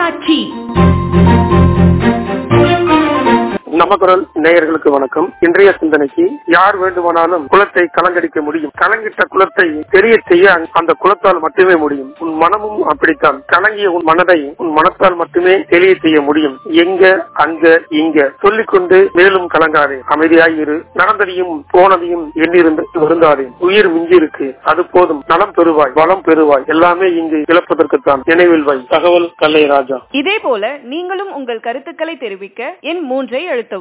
தொலைக்காட்சி நமக்குரல் நேயர்களுக்கு வணக்கம் இன்றைய சிந்தனைக்கு யார் வேண்டுமானாலும் குலத்தை கலங்கடிக்க முடியும் கலங்கிட்ட குலத்தை தெரிய செய்ய அந்த குலத்தால் மட்டுமே முடியும் உன் மனமும் அப்படித்தான் கலங்கிய உன் மனதை உன் மனத்தால் மட்டுமே தெரிய செய்ய முடியும் எங்க அங்க இங்க சொல்லிக்கொண்டு மேலும் கலங்காதே அமைதியாய் இரு நடந்ததையும் போனதையும் எண்ணிருந்து வருந்தாதே உயிர் மிஞ்சி இருக்கு அது போதும் நலம் பெறுவாய் வளம் பெறுவாய் எல்லாமே இங்கு இழப்பதற்குத்தான் நினைவில் வை தகவல் கல்லை ராஜா இதே போல நீங்களும் உங்கள் கருத்துக்களை தெரிவிக்க எண் மூன்றை அழுத்தவும்